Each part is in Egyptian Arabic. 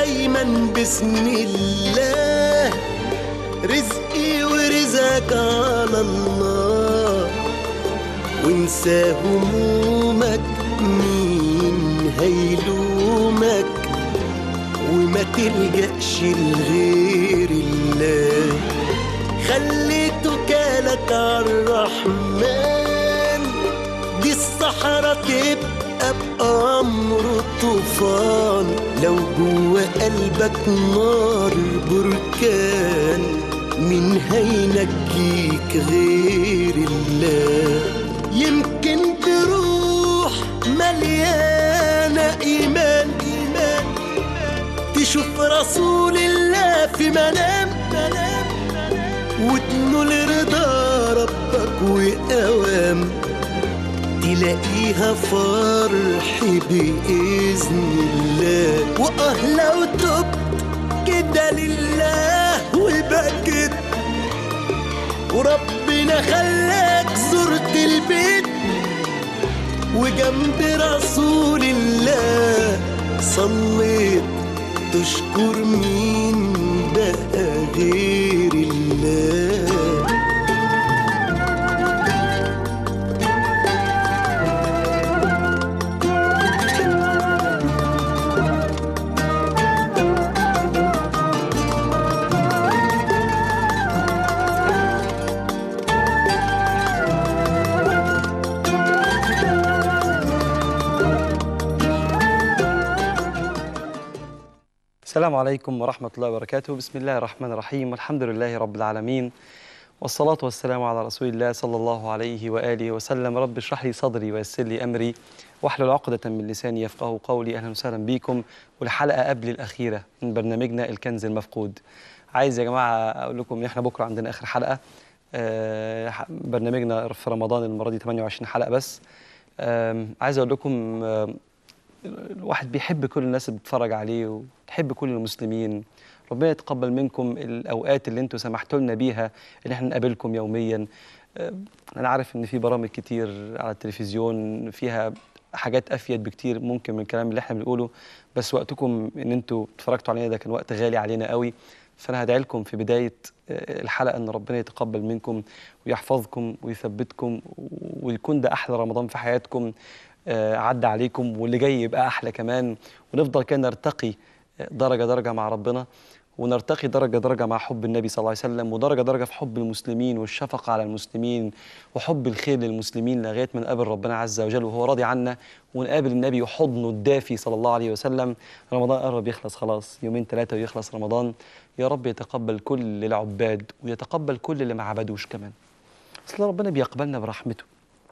دايما بسم الله رزقي ورزقك على الله وانسى همومك مين هيلومك وما تلجأش لغير الله خلي توكالك عالرحمن دي الصحراء تبقى بأمر طوفان لو جوا قلبك نار بركان مين هينجيك غير الله يمكن تروح مليانة إيمان إيمان تشوف رسول الله في منام منام وتنول رضا ربك وأوام تلاقيها فرح بإذن الله وآه لو تبت كده لله وبكت وربنا خلاك زرت البيت وجنب رسول الله صليت تشكر مين بقى غير الله السلام عليكم ورحمة الله وبركاته بسم الله الرحمن الرحيم والحمد لله رب العالمين والصلاة والسلام على رسول الله صلى الله عليه وآله وسلم رب اشرح لي صدري ويسر لي أمري واحلل عقدة من لساني يفقه قولي أهلا وسهلا بيكم والحلقة قبل الأخيرة من برنامجنا الكنز المفقود عايز يا جماعة أقول لكم إن إحنا بكرة عندنا آخر حلقة آه، برنامجنا في رمضان المرة دي 28 حلقة بس آم، عايز أقول لكم آم، الواحد بيحب كل الناس اللي بتتفرج عليه وتحب كل المسلمين ربنا يتقبل منكم الاوقات اللي انتم سمحتوا لنا بيها ان احنا نقابلكم يوميا آه، انا عارف ان في برامج كتير على التلفزيون فيها حاجات افيد بكتير ممكن من الكلام اللي احنا بنقوله بس وقتكم ان انتوا اتفرجتوا علينا ده كان وقت غالي علينا قوي فانا هدعي لكم في بدايه آه، الحلقه ان ربنا يتقبل منكم ويحفظكم ويثبتكم ويكون ده احلى رمضان في حياتكم آه، عدى عليكم واللي جاي يبقى احلى كمان ونفضل كده نرتقي آه، درجه درجه مع ربنا ونرتقي درجه درجه مع حب النبي صلى الله عليه وسلم ودرجه درجه في حب المسلمين والشفقه على المسلمين وحب الخير للمسلمين لغايه ما نقابل ربنا عز وجل وهو راضي عنا ونقابل النبي وحضنه الدافي صلى الله عليه وسلم رمضان قرب يخلص خلاص يومين ثلاثه ويخلص رمضان يا رب يتقبل كل العباد ويتقبل كل اللي ما عبدوش كمان اصل ربنا بيقبلنا برحمته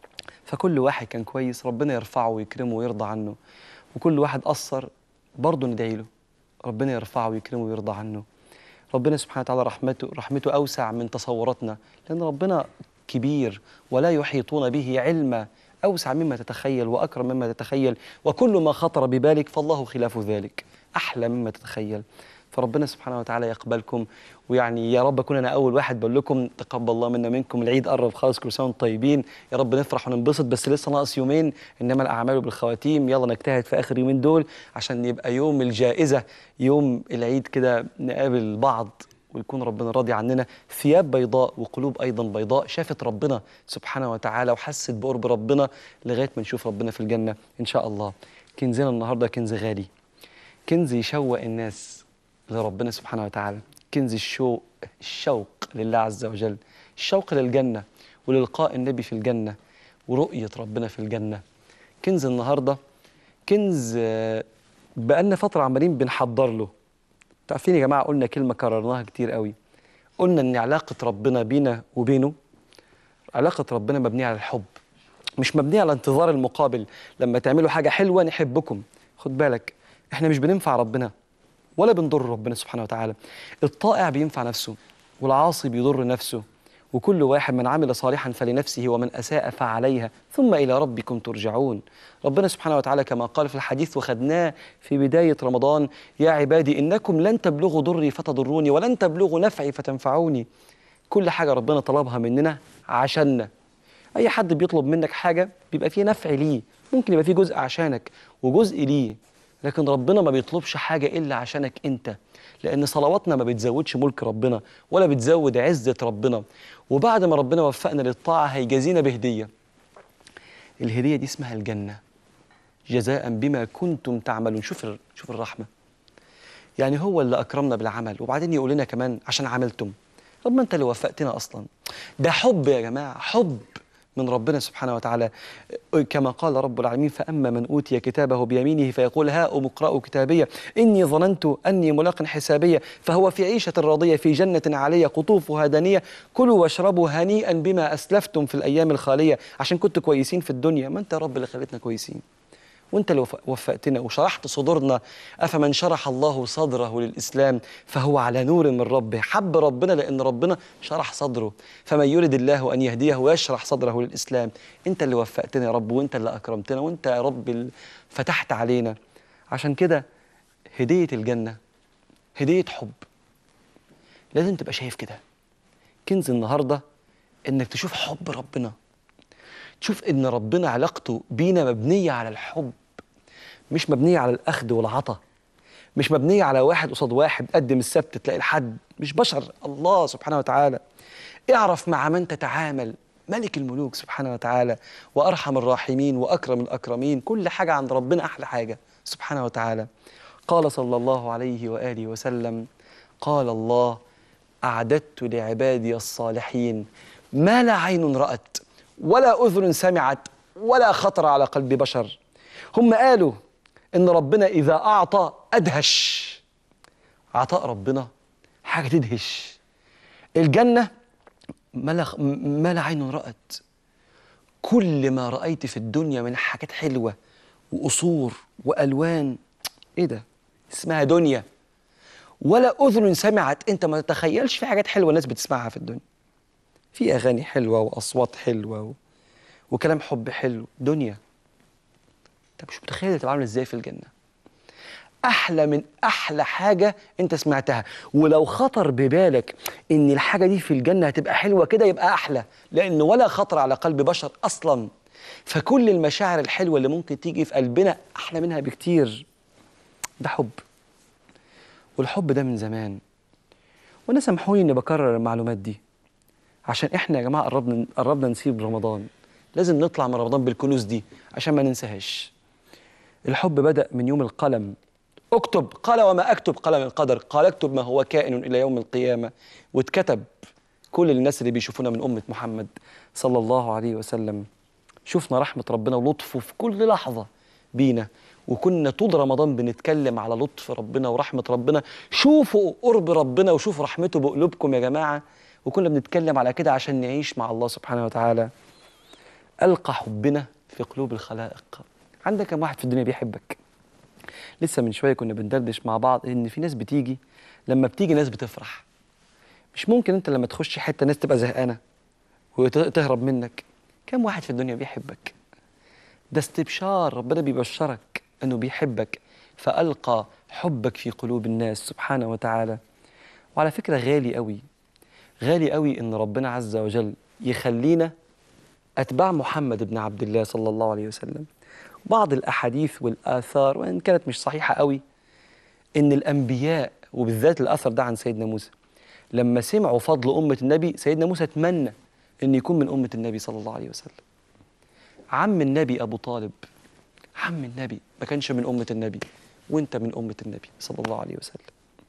فكل واحد كان كويس ربنا يرفعه ويكرمه ويرضى عنه وكل واحد قصر برضه ندعي له ربنا يرفعه ويكرمه ويرضى عنه ربنا سبحانه وتعالى رحمته رحمته أوسع من تصوراتنا لأن ربنا كبير ولا يحيطون به علما أوسع مما تتخيل وأكرم مما تتخيل وكل ما خطر ببالك فالله خلاف ذلك أحلى مما تتخيل فربنا سبحانه وتعالى يقبلكم ويعني يا رب اكون انا اول واحد بقول لكم تقبل الله منا منكم العيد قرب خالص كل سنه وانتم طيبين يا رب نفرح وننبسط بس لسه ناقص يومين انما الاعمال بالخواتيم يلا نجتهد في اخر يومين دول عشان يبقى يوم الجائزه يوم العيد كده نقابل بعض ويكون ربنا راضي عننا ثياب بيضاء وقلوب ايضا بيضاء شافت ربنا سبحانه وتعالى وحست بقرب ربنا لغايه ما نشوف ربنا في الجنه ان شاء الله كنزنا النهارده كنز غالي كنز يشوق الناس لربنا سبحانه وتعالى كنز الشوق الشوق لله عز وجل الشوق للجنة وللقاء النبي في الجنة ورؤية ربنا في الجنة كنز النهاردة كنز آه، بقالنا فترة عمالين بنحضر له تعرفين يا جماعة قلنا كلمة كررناها كتير قوي قلنا إن علاقة ربنا بينا وبينه علاقة ربنا مبنية على الحب مش مبنية على انتظار المقابل لما تعملوا حاجة حلوة نحبكم خد بالك احنا مش بننفع ربنا ولا بنضر ربنا سبحانه وتعالى الطائع بينفع نفسه والعاصي بيضر نفسه وكل واحد من عمل صالحا فلنفسه ومن أساء فعليها ثم إلى ربكم ترجعون ربنا سبحانه وتعالى كما قال في الحديث وخدناه في بداية رمضان يا عبادي إنكم لن تبلغوا ضري فتضروني ولن تبلغوا نفعي فتنفعوني كل حاجة ربنا طلبها مننا عشاننا أي حد بيطلب منك حاجة بيبقى فيه نفع ليه ممكن يبقى فيه جزء عشانك وجزء ليه لكن ربنا ما بيطلبش حاجة إلا عشانك أنت لأن صلواتنا ما بتزودش ملك ربنا ولا بتزود عزة ربنا وبعد ما ربنا وفقنا للطاعة هيجازينا بهدية الهدية دي اسمها الجنة جزاء بما كنتم تعملون شوف ال- شوف الرحمة يعني هو اللي أكرمنا بالعمل وبعدين يقول لنا كمان عشان عملتم طب ما أنت اللي وفقتنا أصلا ده حب يا جماعة حب من ربنا سبحانه وتعالى كما قال رب العالمين فأما من أوتي كتابه بيمينه فيقول هاؤم اقرأوا كتابية إني ظننت أني ملاق حسابية فهو في عيشة راضية في جنة عالية قطوفها دانية كلوا واشربوا هنيئا بما أسلفتم في الأيام الخالية عشان كنتوا كويسين في الدنيا ما أنت يا رب اللي خليتنا كويسين وانت اللي وف- وفقتنا وشرحت صدورنا افمن شرح الله صدره للاسلام فهو على نور من ربه حب ربنا لان ربنا شرح صدره فمن يرد الله ان يهديه ويشرح صدره للاسلام انت اللي وفقتنا يا رب وانت اللي اكرمتنا وانت يا رب اللي فتحت علينا عشان كده هديه الجنه هديه حب لازم تبقى شايف كده كنز النهارده انك تشوف حب ربنا تشوف ان ربنا علاقته بينا مبنيه على الحب مش مبنيه على الاخذ والعطاء مش مبنيه على واحد قصاد واحد قدم السبت تلاقي الحد مش بشر الله سبحانه وتعالى اعرف مع من تتعامل ملك الملوك سبحانه وتعالى وارحم الراحمين واكرم الاكرمين كل حاجه عند ربنا احلى حاجه سبحانه وتعالى قال صلى الله عليه واله وسلم قال الله اعددت لعبادي الصالحين ما لا عين رات ولا اذن سمعت ولا خطر على قلب بشر هم قالوا ان ربنا اذا اعطى ادهش عطاء ربنا حاجه تدهش الجنه ما لا ما لا عين رأت كل ما رأيت في الدنيا من حاجات حلوة وقصور وألوان إيه ده؟ اسمها دنيا ولا أذن سمعت أنت ما تتخيلش في حاجات حلوة الناس بتسمعها في الدنيا في أغاني حلوة وأصوات حلوة و... وكلام حب حلو دنيا أنت مش متخيل تبقى عامل إزاي في الجنة احلى من احلى حاجه انت سمعتها ولو خطر ببالك ان الحاجه دي في الجنه هتبقى حلوه كده يبقى احلى لان ولا خطر على قلب بشر اصلا فكل المشاعر الحلوه اللي ممكن تيجي في قلبنا احلى منها بكتير ده حب والحب ده من زمان وانا سامحوني اني بكرر المعلومات دي عشان احنا يا جماعه قربنا قربنا نسيب رمضان لازم نطلع من رمضان بالكنوز دي عشان ما ننساهاش الحب بدأ من يوم القلم اكتب قال وما اكتب قلم القدر قال اكتب ما هو كائن الى يوم القيامه واتكتب كل الناس اللي بيشوفونا من امه محمد صلى الله عليه وسلم شفنا رحمه ربنا ولطفه في كل لحظه بينا وكنا طول رمضان بنتكلم على لطف ربنا ورحمه ربنا شوفوا قرب ربنا وشوفوا رحمته بقلوبكم يا جماعه وكنا بنتكلم على كده عشان نعيش مع الله سبحانه وتعالى ألقى حبنا في قلوب الخلائق عندك كم واحد في الدنيا بيحبك لسه من شويه كنا بندردش مع بعض ان في ناس بتيجي لما بتيجي ناس بتفرح مش ممكن انت لما تخش حته ناس تبقى زهقانه وتهرب منك كم واحد في الدنيا بيحبك ده استبشار ربنا بيبشرك انه بيحبك فالقى حبك في قلوب الناس سبحانه وتعالى وعلى فكره غالي قوي غالي قوي ان ربنا عز وجل يخلينا اتباع محمد بن عبد الله صلى الله عليه وسلم بعض الاحاديث والاثار وان كانت مش صحيحه قوي ان الانبياء وبالذات الاثر ده عن سيدنا موسى لما سمعوا فضل امه النبي سيدنا موسى تمنى ان يكون من امه النبي صلى الله عليه وسلم عم النبي ابو طالب عم النبي ما كانش من امه النبي وانت من امه النبي صلى الله عليه وسلم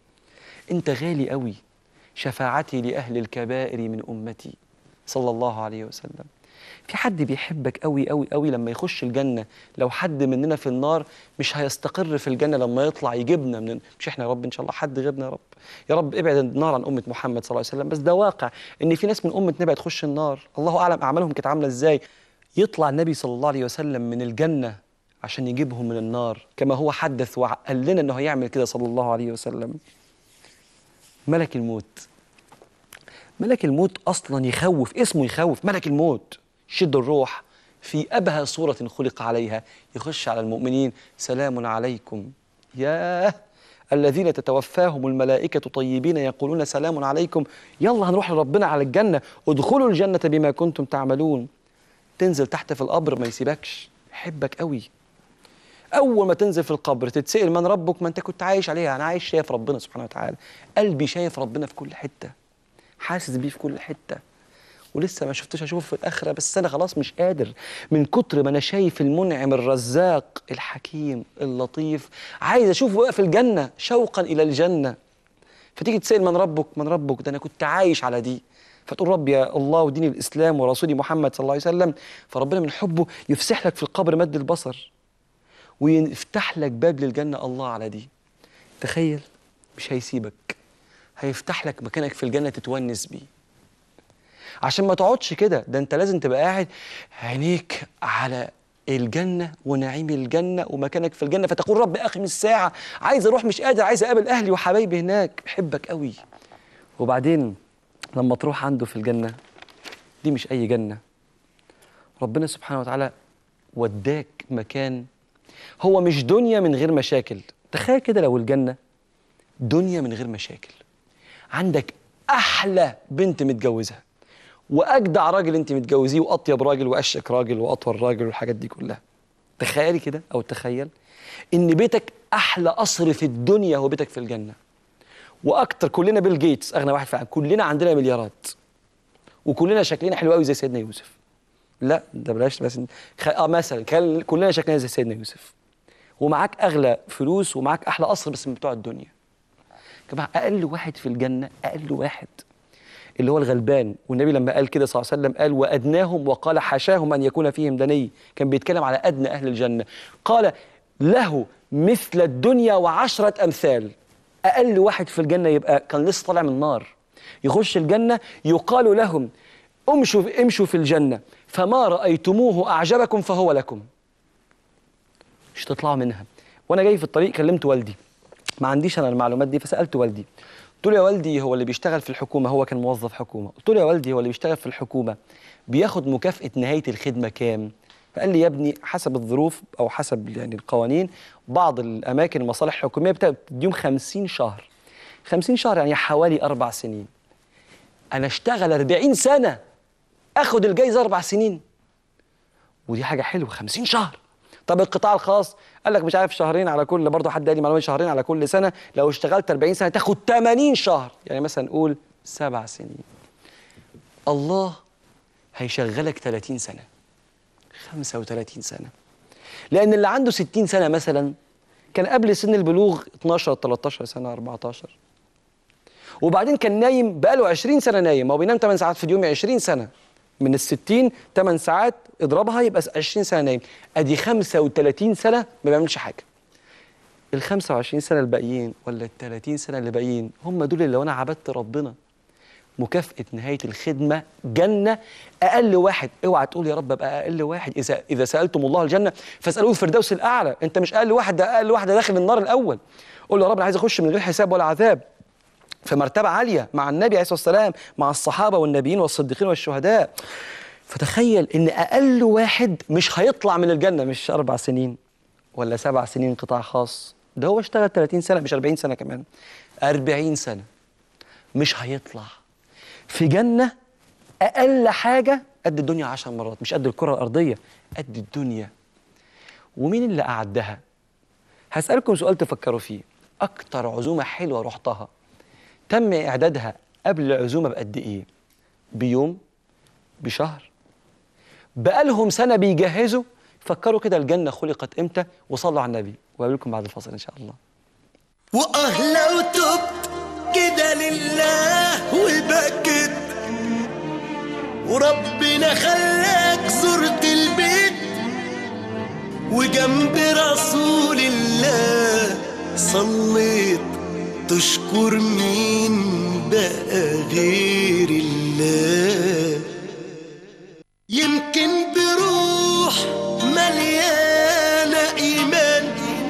انت غالي قوي شفاعتي لاهل الكبائر من امتي صلى الله عليه وسلم في حد بيحبك قوي قوي قوي لما يخش الجنة لو حد مننا في النار مش هيستقر في الجنة لما يطلع يجيبنا من مش احنا يا رب ان شاء الله حد غيرنا يا رب يا رب ابعد النار عن أمة محمد صلى الله عليه وسلم بس ده واقع ان في ناس من أمة نبي هتخش النار الله أعلم أعمالهم كانت عاملة ازاي يطلع النبي صلى الله عليه وسلم من الجنة عشان يجيبهم من النار كما هو حدث وقال لنا انه هيعمل كده صلى الله عليه وسلم ملك الموت ملك الموت اصلا يخوف اسمه يخوف ملك الموت شد الروح في أبهى صورة خلق عليها يخش على المؤمنين سلام عليكم يا الذين تتوفاهم الملائكة طيبين يقولون سلام عليكم يلا هنروح لربنا على الجنة ادخلوا الجنة بما كنتم تعملون تنزل تحت في القبر ما يسيبكش يحبك قوي اول ما تنزل في القبر تتسال من ربك ما انت كنت عايش عليها انا عايش شايف ربنا سبحانه وتعالى قلبي شايف ربنا في كل حته حاسس بيه في كل حته ولسه ما شفتوش اشوفه في الاخره بس انا خلاص مش قادر من كتر ما انا شايف المنعم الرزاق الحكيم اللطيف عايز اشوفه بقى في الجنه شوقا الى الجنه فتيجي تسال من ربك من ربك ده انا كنت عايش على دي فتقول رب يا الله ودين الاسلام ورسولي محمد صلى الله عليه وسلم فربنا من حبه يفسح لك في القبر مد البصر ويفتح لك باب للجنه الله على دي تخيل مش هيسيبك هيفتح لك مكانك في الجنه تتونس بيه عشان ما تقعدش كده ده انت لازم تبقى قاعد عينيك على الجنة ونعيم الجنة ومكانك في الجنة فتقول رب أقم الساعة عايز أروح مش قادر عايز أقابل أهلي وحبايبي هناك بحبك قوي وبعدين لما تروح عنده في الجنة دي مش أي جنة ربنا سبحانه وتعالى وداك مكان هو مش دنيا من غير مشاكل تخيل كده لو الجنة دنيا من غير مشاكل عندك أحلى بنت متجوزها واجدع راجل انت متجوزيه واطيب راجل واشك راجل واطول راجل والحاجات دي كلها تخيلي كده او تخيل ان بيتك احلى قصر في الدنيا هو بيتك في الجنه واكتر كلنا بيل جيتس اغنى واحد في العالم كلنا عندنا مليارات وكلنا شكلنا حلو قوي زي سيدنا يوسف لا ده بلاش بس خ... اه مثلا كان كلنا شكلنا زي سيدنا يوسف ومعاك اغلى فلوس ومعاك احلى قصر بس من بتوع الدنيا يا جماعه اقل واحد في الجنه اقل واحد اللي هو الغلبان والنبي لما قال كده صلى الله عليه وسلم قال وادناهم وقال حاشاهم ان يكون فيهم دني كان بيتكلم على ادنى اهل الجنه قال له مثل الدنيا وعشرة امثال اقل واحد في الجنه يبقى كان لسه طالع من النار يخش الجنه يقال لهم امشوا امشوا في الجنه فما رايتموه اعجبكم فهو لكم مش تطلعوا منها وانا جاي في الطريق كلمت والدي ما عنديش انا المعلومات دي فسالت والدي قلت له يا والدي هو اللي بيشتغل في الحكومه هو كان موظف حكومه قلت له يا والدي هو اللي بيشتغل في الحكومه بياخد مكافاه نهايه الخدمه كام فقال لي يا ابني حسب الظروف او حسب يعني القوانين بعض الاماكن المصالح الحكوميه بتديهم 50 شهر 50 شهر يعني حوالي اربع سنين انا اشتغل 40 سنه اخد الجايزه اربع سنين ودي حاجه حلوه 50 شهر طب القطاع الخاص قال لك مش عارف شهرين على كل برضه حد قال لي معلومه شهرين على كل سنه لو اشتغلت 40 سنه تاخد 80 شهر يعني مثلا نقول سبع سنين الله هيشغلك 30 سنه 35 سنه لان اللي عنده 60 سنه مثلا كان قبل سن البلوغ 12 13 سنه 14 وبعدين كان نايم بقاله 20 سنه نايم هو بينام 8 ساعات في اليوم 20 سنه من ال 60 8 ساعات اضربها يبقى 20 سنه نايم ادي 35 سنه ما بيعملش حاجه ال 25 سنه الباقيين ولا ال 30 سنه اللي باقيين هم دول اللي لو انا عبدت ربنا مكافأة نهاية الخدمة جنة أقل واحد اوعى تقول يا رب أبقى أقل واحد إذا إذا سألتم الله الجنة فاسألوه الفردوس الأعلى أنت مش أقل واحد ده أقل واحد داخل النار الأول قول له يا رب أنا عايز أخش من غير حساب ولا عذاب في مرتبة عالية مع النبي عليه الصلاة والسلام مع الصحابة والنبيين والصديقين والشهداء فتخيل إن أقل واحد مش هيطلع من الجنة مش أربع سنين ولا سبع سنين قطاع خاص ده هو اشتغل 30 سنة مش 40 سنة كمان 40 سنة مش هيطلع في جنة أقل حاجة قد الدنيا عشر مرات مش قد الكرة الأرضية قد الدنيا ومين اللي أعدها؟ هسألكم سؤال تفكروا فيه أكتر عزومة حلوة رحتها تم إعدادها قبل العزومة بقد إيه؟ بيوم؟ بشهر؟ بقالهم سنة بيجهزوا فكروا كده الجنة خلقت إمتى وصلوا على النبي وقابلكم بعد الفاصل إن شاء الله واه لو تبت كده لله وبكت وربنا خلاك زرت البيت وجنب رسول الله صليت تشكر مين بقى غير الله يمكن بروح مليانة إيمان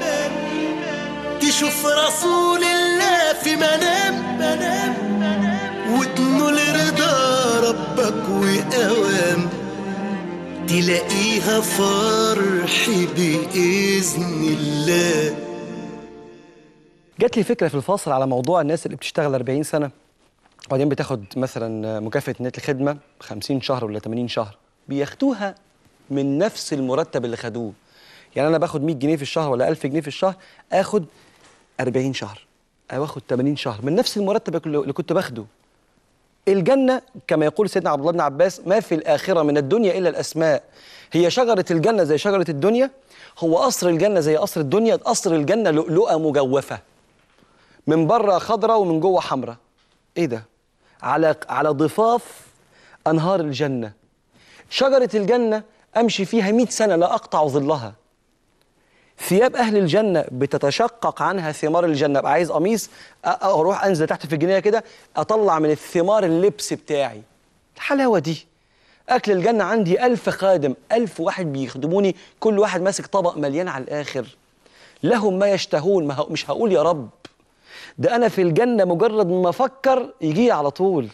تشوف رسول الله في منام منام وتنول رضا ربك وأوام تلاقيها فرح بإذن الله جات لي فكره في الفاصل على موضوع الناس اللي بتشتغل 40 سنه وبعدين بتاخد مثلا مكافاه نهايه الخدمه 50 شهر ولا 80 شهر بياخدوها من نفس المرتب اللي خدوه يعني انا باخد 100 جنيه في الشهر ولا 1000 جنيه في الشهر اخد 40 شهر او اخد 80 شهر من نفس المرتب اللي كنت باخده الجنة كما يقول سيدنا عبد الله بن عباس ما في الآخرة من الدنيا إلا الأسماء هي شجرة الجنة زي شجرة الدنيا هو قصر الجنة زي قصر الدنيا قصر الجنة لؤلؤة مجوفة من بره خضرة ومن جوه حمراء إيه ده على على ضفاف أنهار الجنة شجرة الجنة أمشي فيها 100 سنة لا أقطع ظلها ثياب أهل الجنة بتتشقق عنها ثمار الجنة أبقى عايز قميص أ- أروح أنزل تحت في الجنينة كده أطلع من الثمار اللبس بتاعي الحلاوة دي أكل الجنة عندي ألف خادم ألف واحد بيخدموني كل واحد ماسك طبق مليان على الآخر لهم ما يشتهون ما ه- مش هقول يا رب ده أنا في الجنة مجرد ما أفكر يجي على طول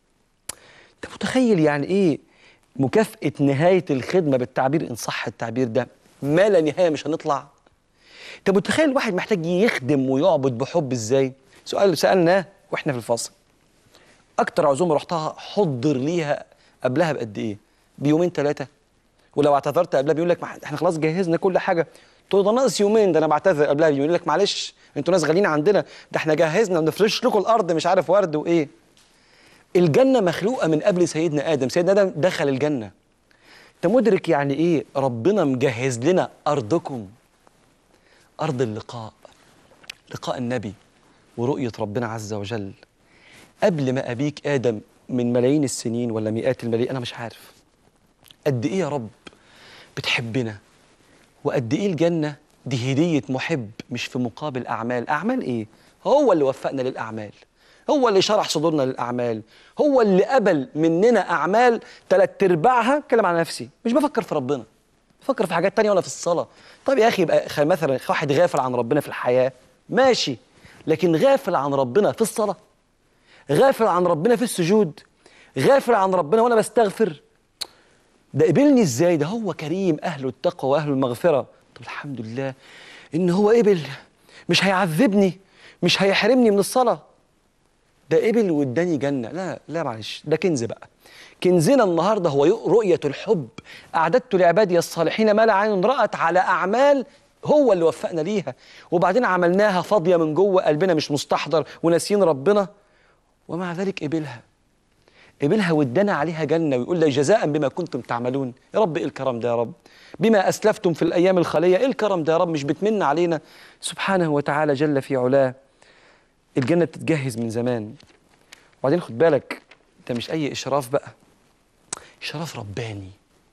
أنت متخيل يعني إيه مكافأة نهاية الخدمة بالتعبير إن صح التعبير ده ما لا نهاية مش هنطلع أنت متخيل الواحد محتاج يخدم ويعبد بحب إزاي سؤال سألناه وإحنا في الفصل أكتر عزومة رحتها حضر ليها قبلها بقد إيه بيومين ثلاثة ولو اعتذرت قبلها بيقول لك ما احنا خلاص جهزنا كل حاجه تقول ده ناقص يومين ده انا بعتذر قبلها بيومين يقول لك معلش انتوا ناس غاليين عندنا ده احنا جهزنا ونفرش لكم الارض مش عارف ورد وايه الجنه مخلوقه من قبل سيدنا ادم سيدنا ادم دخل الجنه انت مدرك يعني ايه ربنا مجهز لنا ارضكم ارض اللقاء لقاء النبي ورؤيه ربنا عز وجل قبل ما ابيك ادم من ملايين السنين ولا مئات الملايين انا مش عارف قد ايه يا رب بتحبنا وقد ايه الجنه دي هديه محب مش في مقابل اعمال اعمال ايه هو اللي وفقنا للاعمال هو اللي شرح صدورنا للاعمال هو اللي قبل مننا اعمال تلات ارباعها اتكلم عن نفسي مش بفكر في ربنا بفكر في حاجات تانية ولا في الصلاه طب يا اخي يبقى خ- مثلا واحد غافل عن ربنا في الحياه ماشي لكن غافل عن ربنا في الصلاه غافل عن ربنا في السجود غافل عن ربنا وانا بستغفر ده قبلني ازاي ده هو كريم اهل التقوى واهل المغفره طب الحمد لله ان هو قبل مش هيعذبني مش هيحرمني من الصلاه ده قبل واداني جنه لا لا معلش ده كنز بقى كنزنا النهارده هو يق- رؤيه الحب اعددت لعبادي الصالحين ما لا عين رات على اعمال هو اللي وفقنا ليها وبعدين عملناها فاضيه من جوه قلبنا مش مستحضر وناسيين ربنا ومع ذلك قبلها قبلها وادانا عليها جنه ويقول لك جزاء بما كنتم تعملون يا رب ايه الكرم ده يا رب بما اسلفتم في الايام الخاليه ايه الكرم ده يا رب مش بتمن علينا سبحانه وتعالى جل في علاه الجنه بتتجهز من زمان وبعدين خد بالك ده مش اي اشراف بقى اشراف رباني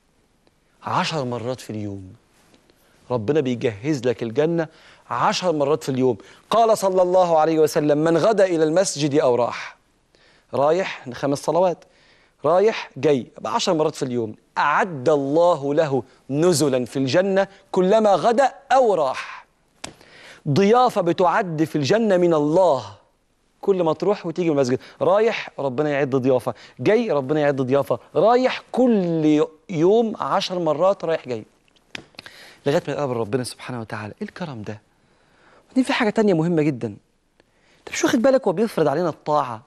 عشر مرات في اليوم ربنا بيجهز لك الجنة عشر مرات في اليوم قال صلى الله عليه وسلم من غدا إلى المسجد أو راح رايح خمس صلوات رايح جاي يبقى عشر مرات في اليوم أعد الله له نزلا في الجنة كلما غدا أو راح ضيافة بتعد في الجنة من الله كل ما تروح وتيجي من المسجد رايح ربنا يعد ضيافة جاي ربنا يعد ضيافة رايح كل يوم عشر مرات رايح جاي لغايه ما يقابل ربنا سبحانه وتعالى ايه الكرم ده ودي في حاجه تانية مهمه جدا انت مش واخد بالك هو بيفرض علينا الطاعه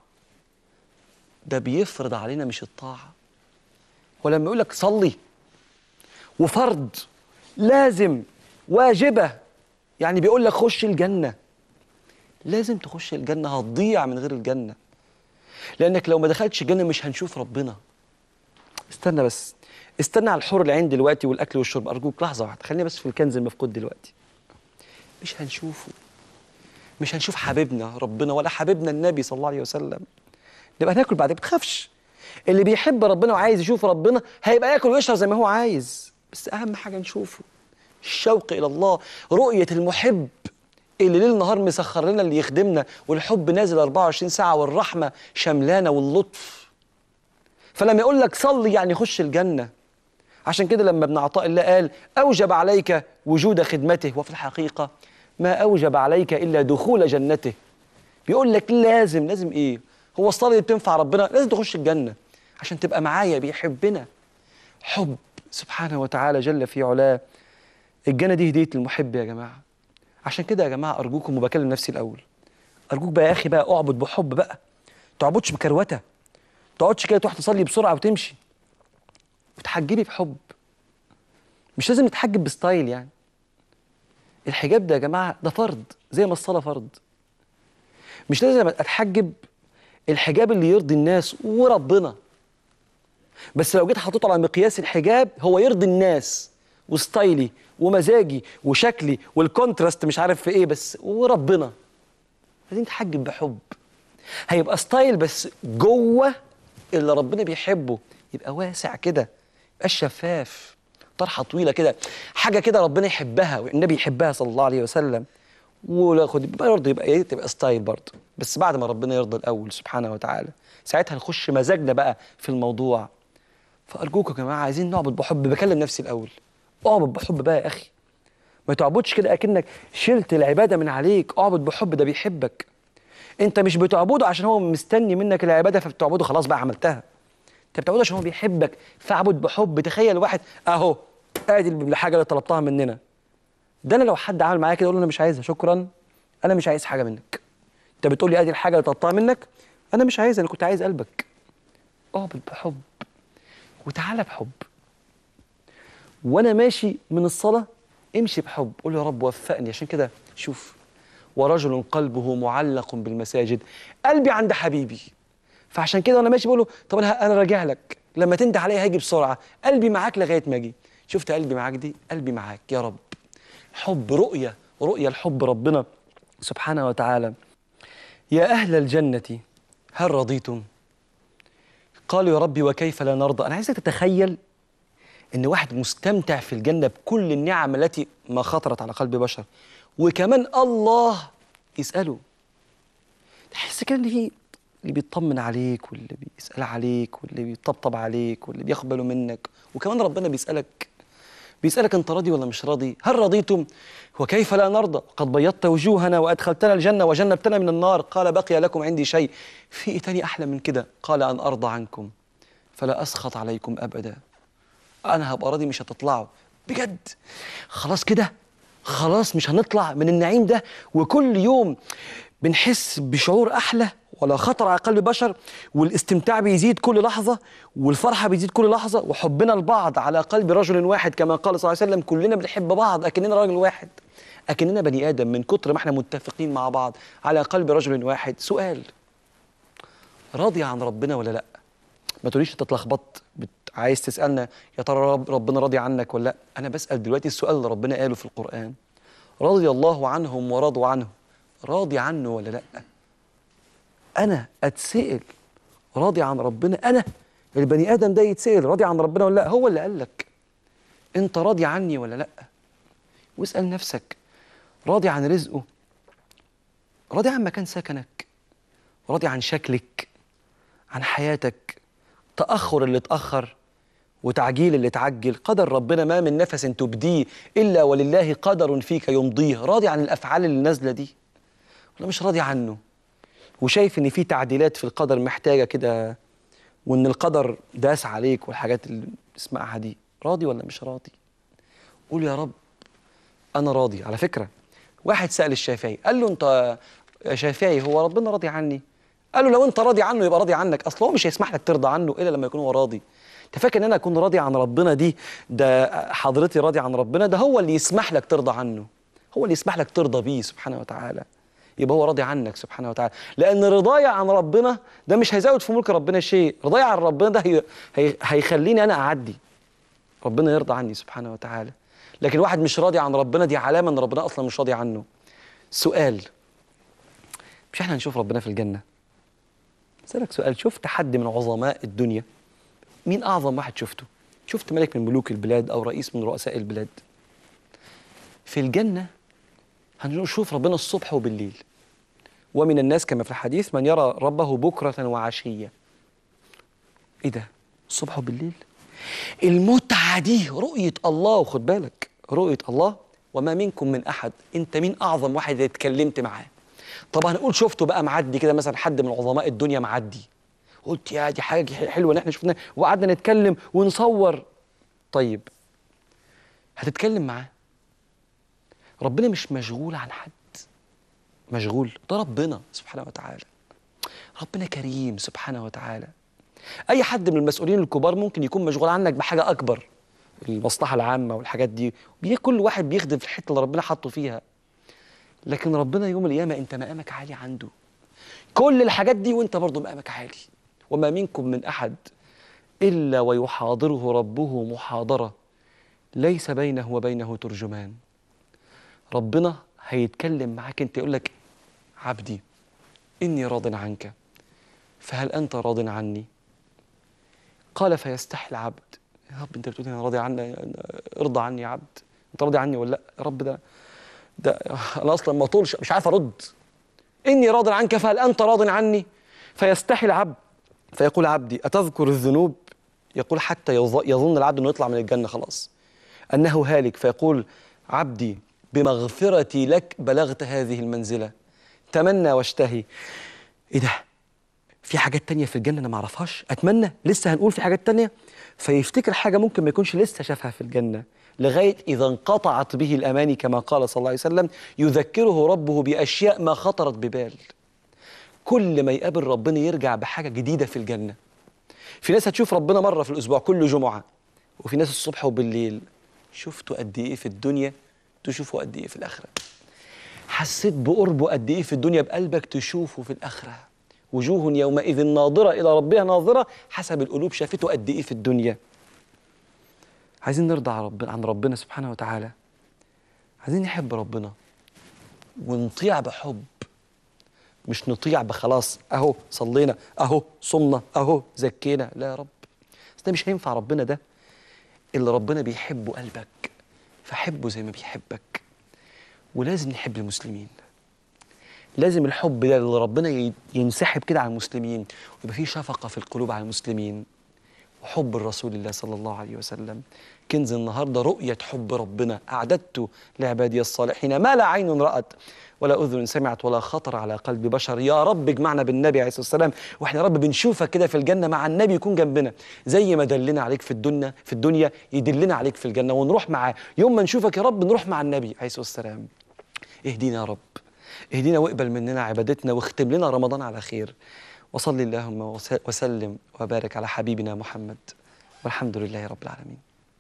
ده بيفرض علينا مش الطاعه هو لما يقول لك صلي وفرض لازم واجبه يعني بيقول لك خش الجنه لازم تخش الجنه هتضيع من غير الجنه لانك لو ما دخلتش الجنه مش هنشوف ربنا استنى بس استنى على الحور العين دلوقتي والاكل والشرب ارجوك لحظه واحده خلينا بس في الكنز المفقود دلوقتي مش هنشوفه مش هنشوف حبيبنا ربنا ولا حبيبنا النبي صلى الله عليه وسلم نبقى ناكل بعدين ما تخافش اللي بيحب ربنا وعايز يشوف ربنا هيبقى ياكل ويشرب زي ما هو عايز بس اهم حاجه نشوفه الشوق الى الله رؤيه المحب اللي ليل نهار مسخر لنا اللي يخدمنا والحب نازل 24 ساعه والرحمه شملانه واللطف فلما يقول لك صلي يعني خش الجنة عشان كده لما ابن عطاء الله قال أوجب عليك وجود خدمته وفي الحقيقة ما أوجب عليك إلا دخول جنته بيقول لك لازم لازم إيه هو الصلاة اللي بتنفع ربنا لازم تخش الجنة عشان تبقى معايا بيحبنا حب سبحانه وتعالى جل في علاه الجنة دي هدية المحب يا جماعة عشان كده يا جماعة أرجوكم وبكلم نفسي الأول أرجوك بقى يا أخي بقى أعبد بحب بقى تعبدش بكروته تقعدش كده تروح تصلي بسرعه وتمشي وتحجبي بحب مش لازم نتحجب بستايل يعني الحجاب ده يا جماعه ده فرض زي ما الصلاه فرض مش لازم اتحجب الحجاب اللي يرضي الناس وربنا بس لو جيت حطيته على مقياس الحجاب هو يرضي الناس وستايلي ومزاجي وشكلي والكونتراست مش عارف في ايه بس وربنا عايزين نتحجب بحب هيبقى ستايل بس جوه اللي ربنا بيحبه يبقى واسع كده يبقى شفاف طرحه طويله كده حاجه كده ربنا يحبها والنبي يحبها صلى الله عليه وسلم ولا خد برضه يبقى ايه تبقى ستايل برضه بس بعد ما ربنا يرضى الاول سبحانه وتعالى ساعتها نخش مزاجنا بقى في الموضوع فارجوكم يا جماعه عايزين نعبد بحب بكلم نفسي الاول اعبد بحب بقى يا اخي ما تعبدش كده اكنك شلت العباده من عليك اعبد بحب ده بيحبك انت مش بتعبده عشان هو مستني منك العباده فبتعبده خلاص بقى عملتها انت بتعبده عشان هو بيحبك فاعبد بحب تخيل واحد اهو ادي الحاجه اللي طلبتها مننا ده انا لو حد عمل معايا كده اقول له انا مش عايزها شكرا انا مش عايز حاجه منك انت بتقول لي ادي الحاجه اللي طلبتها منك انا مش عايز انا كنت عايز قلبك اعبد بحب وتعالى بحب وانا ماشي من الصلاه امشي بحب قول يا رب وفقني عشان كده شوف ورجل قلبه معلق بالمساجد قلبي عند حبيبي فعشان كده وانا ماشي بقول له طب انا انا راجع لك لما تنده عليا هاجي بسرعه قلبي معاك لغايه ما اجي شفت قلبي معاك دي قلبي معاك يا رب حب رؤيه رؤيه الحب ربنا سبحانه وتعالى يا اهل الجنه هل رضيتم قالوا يا ربي وكيف لا نرضى انا عايزك تتخيل ان واحد مستمتع في الجنه بكل النعم التي ما خطرت على قلب بشر وكمان الله يساله تحس كده ان في اللي بيطمن عليك واللي بيسال عليك واللي بيطبطب عليك واللي بياخد باله منك وكمان ربنا بيسالك بيسالك انت راضي ولا مش راضي هل رضيتم وكيف لا نرضى قد بيضت وجوهنا وادخلتنا الجنه وجنبتنا من النار قال بقي لكم عندي شيء في ايه تاني احلى من كده قال ان ارضى عنكم فلا اسخط عليكم ابدا انا هبقى راضي مش هتطلعوا بجد خلاص كده خلاص مش هنطلع من النعيم ده وكل يوم بنحس بشعور احلى ولا خطر على قلب بشر والاستمتاع بيزيد كل لحظه والفرحه بيزيد كل لحظه وحبنا لبعض على قلب رجل واحد كما قال صلى الله عليه وسلم كلنا بنحب بعض اكننا راجل واحد اكننا بني ادم من كتر ما احنا متفقين مع بعض على قلب رجل واحد سؤال راضي عن ربنا ولا لا ما تقوليش انت اتلخبطت بت... عايز تسالنا يا ترى رب ربنا راضي عنك ولا لا انا بسال دلوقتي السؤال اللي ربنا قاله في القران رضي الله عنهم ورضوا عنه راضي عنه ولا لا انا اتسال راضي عن ربنا انا البني ادم ده يتسال راضي عن ربنا ولا لا هو اللي قال لك انت راضي عني ولا لا واسال نفسك راضي عن رزقه راضي عن مكان سكنك راضي عن شكلك عن حياتك تاخر اللي اتاخر وتعجيل اللي اتعجل قدر ربنا ما من نفس تبديه الا ولله قدر فيك يمضيه راضي عن الافعال اللي نازله دي ولا مش راضي عنه وشايف ان في تعديلات في القدر محتاجه كده وان القدر داس عليك والحاجات اللي بتسمعها دي راضي ولا مش راضي قول يا رب انا راضي على فكره واحد سال الشافعي قال له انت يا شافعي هو ربنا راضي عني قال له لو انت راضي عنه يبقى راضي عنك اصل هو مش هيسمح لك ترضى عنه الا لما يكون هو راضي انت فاكر ان انا اكون راضي عن ربنا دي ده حضرتي راضي عن ربنا ده هو اللي يسمح لك ترضى عنه هو اللي يسمح لك ترضى بيه سبحانه وتعالى يبقى هو راضي عنك سبحانه وتعالى لان رضايا عن ربنا ده مش هيزود في ملك ربنا شيء رضايا عن ربنا ده هي هي هيخليني انا اعدي ربنا يرضى عني سبحانه وتعالى لكن واحد مش راضي عن ربنا دي علامه ان ربنا اصلا مش راضي عنه سؤال مش احنا هنشوف ربنا في الجنه اسالك سؤال شفت حد من عظماء الدنيا مين اعظم واحد شفته شفت ملك من ملوك البلاد او رئيس من رؤساء البلاد في الجنه هنشوف ربنا الصبح وبالليل ومن الناس كما في الحديث من يرى ربه بكرة وعشية ايه ده الصبح وبالليل المتعة دي رؤية الله وخد بالك رؤية الله وما منكم من أحد أنت مين أعظم واحد اتكلمت معاه طب هنقول شفته بقى معدي كده مثلا حد من عظماء الدنيا معدي قلت يا دي حاجة حلوة ان احنا شفناها وقعدنا نتكلم ونصور طيب هتتكلم معاه ربنا مش مشغول عن حد مشغول ده ربنا سبحانه وتعالى ربنا كريم سبحانه وتعالى اي حد من المسؤولين الكبار ممكن يكون مشغول عنك بحاجه اكبر المصلحه العامه والحاجات دي بي كل واحد بيخدم في الحته اللي ربنا حطه فيها لكن ربنا يوم القيامه انت مقامك عالي عنده كل الحاجات دي وانت برضه مقامك عالي وما منكم من احد الا ويحاضره ربه محاضره ليس بينه وبينه ترجمان ربنا هيتكلم معاك انت يقول لك عبدي اني راض عنك فهل انت راض عني قال فيستحي العبد يا رب انت بتقول انا راضي عني ارضى عني يا عبد انت راضي عني ولا لا يا رب ده ده انا اصلا ما طولش مش عارف ارد اني راض عنك فهل انت راض عني فيستحي العبد فيقول عبدي اتذكر الذنوب يقول حتى يظ- يظن العبد انه يطلع من الجنه خلاص انه هالك فيقول عبدي بمغفرتي لك بلغت هذه المنزله تمنى واشتهي ايه ده في حاجات تانية في الجنة أنا ما أعرفهاش أتمنى لسه هنقول في حاجات تانية فيفتكر حاجة ممكن ما يكونش لسه شافها في الجنة لغاية إذا انقطعت به الأماني كما قال صلى الله عليه وسلم يذكره ربه بأشياء ما خطرت ببال كل ما يقابل ربنا يرجع بحاجة جديدة في الجنة في ناس هتشوف ربنا مرة في الأسبوع كل جمعة وفي ناس الصبح وبالليل شفتوا قد إيه في الدنيا تشوفوا قد إيه في الآخرة حسيت بقربه قد ايه في الدنيا بقلبك تشوفه في الاخره وجوه يومئذ ناظره الى ربها ناظره حسب القلوب شافته قد ايه في الدنيا عايزين نرضى عن ربنا عن ربنا سبحانه وتعالى عايزين نحب ربنا ونطيع بحب مش نطيع بخلاص اهو صلينا اهو صمنا اهو زكينا لا يا رب بس ده مش هينفع ربنا ده اللي ربنا بيحبه قلبك فحبه زي ما بيحبك ولازم نحب المسلمين لازم الحب ده اللي ربنا ي- ينسحب كده على المسلمين ويبقى فيه شفقة في القلوب على المسلمين وحب الرسول الله صلى الله عليه وسلم كنز النهارده رؤية حب ربنا أعددت لعبادي الصالحين ما لا عين رأت ولا أذن سمعت ولا خطر على قلب بشر يا رب اجمعنا بالنبي عليه الصلاة والسلام واحنا يا رب بنشوفك كده في الجنة مع النبي يكون جنبنا زي ما دلنا عليك في الدنيا في الدنيا يدلنا عليك في الجنة ونروح معاه يوم ما نشوفك يا رب نروح مع النبي عليه الصلاة والسلام اهدينا يا رب اهدينا واقبل مننا عبادتنا واختم لنا رمضان على خير وصل اللهم وس- وسلم وبارك على حبيبنا محمد والحمد لله رب العالمين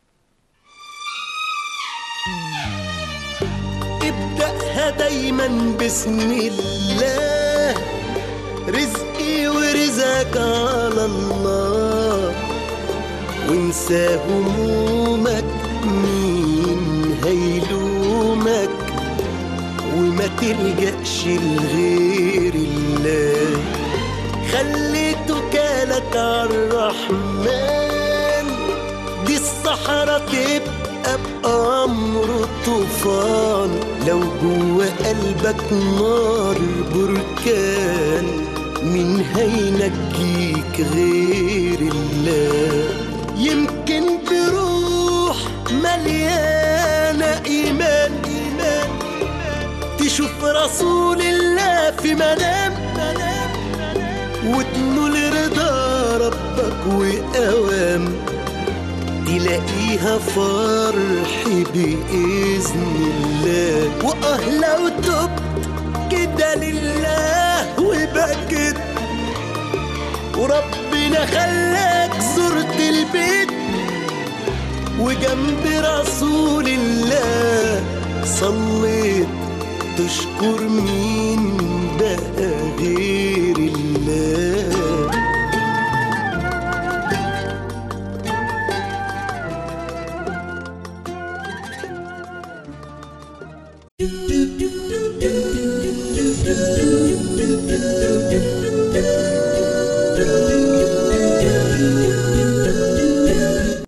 ابدأها دايما بسم الله رزقي ورزقك على الله وانسى همومك مين هيلومك وما تلجأش لغير الله خلي توكالك عالرحمن دي الصحراء تبقى بأمر طوفان لو جوا قلبك نار بركان مين هينجيك غير الله يمكن بروح مليانة إيمان إيمان تشوف رسول الله في منام وتنول رضا ربك وأوام تلاقيها فرح بإذن الله وآه لو تبت كده لله وبكت وربنا خلاك زرت البيت وجنب رسول الله صليت تشكر مين بقى غير الله do